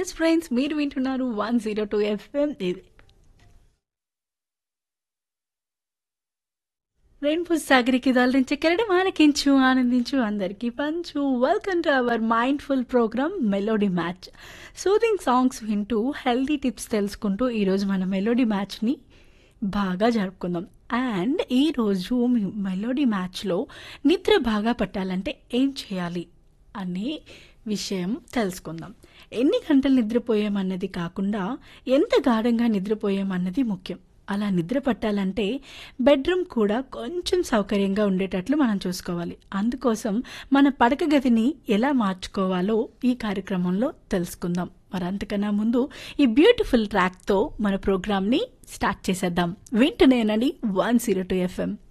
yes friends మీరు వింటున్నారు one zero two FM ఇది రెయిన్బో సాగరికి దాల్రించి కెరడం ఆలకించు ఆనందించు అందరికీ పంచు welcome to our mindful programme melody match soothing songs వింటూ హెల్దీ టిప్స్ తెలుసుకుంటూ ఈరోజు మన మెలోడీ మ్యాచ్ని బాగా జరుపుకుందాం అండ్ ఈరోజు మీ మెలోడీ మ్యాచ్లో నిద్ర బాగా పట్టాలంటే ఏం చేయాలి అనే విషయం తెలుసుకుందాం ఎన్ని గంటలు నిద్రపోయామన్నది కాకుండా ఎంత గాఢంగా నిద్రపోయామన్నది ముఖ్యం అలా నిద్ర పట్టాలంటే బెడ్రూమ్ కూడా కొంచెం సౌకర్యంగా ఉండేటట్లు మనం చూసుకోవాలి అందుకోసం మన పడక గదిని ఎలా మార్చుకోవాలో ఈ కార్యక్రమంలో తెలుసుకుందాం మరి అంతకన్నా ముందు ఈ బ్యూటిఫుల్ ట్రాక్తో మన ప్రోగ్రామ్ని స్టార్ట్ చేసేద్దాం వింటనేనని వన్ జీరో టూ ఎఫ్ఎం